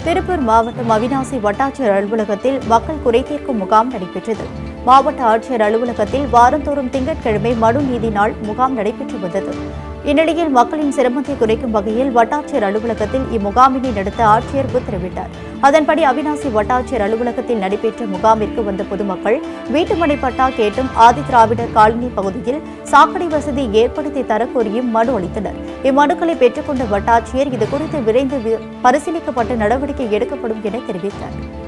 திருப்பூர் மாவட்டம் அவினாசி வட்டாட்சியர் அலுவலகத்தில் மக்கள் குறைதீர்க்கும் முகாம் நடைபெற்றது மாவட்ட ஆட்சியர் அலுவலகத்தில் வாரந்தோறும் திங்கட்கிழமை மனு நீதி நாள் முகாம் நடைபெற்று வந்தது இந்நிலையில் மக்களின் சிரமத்தை குறைக்கும் வகையில் வட்டாட்சியர் அலுவலகத்தில் இம்முகாமினை நடத்த ஆட்சியர் உத்தரவிட்டார் அதன்படி அவினாசி வட்டாட்சியர் அலுவலகத்தில் நடைபெற்ற முகாமிற்கு வந்த பொதுமக்கள் வீட்டுமனை பட்டா கேட்டும் ஆதி திராவிடர் காலனி பகுதியில் சாக்கடை வசதி ஏற்படுத்தி தரக்கோரியும் மனு அளித்தனர் இம்மனுக்களை பெற்றுக்கொண்ட வட்டாட்சியர் இதுகுறித்து விரைந்து வி- பரிசீலிக்கப்பட்டு நடவடிக்கை எடுக்கப்படும் என தெரிவித்தார்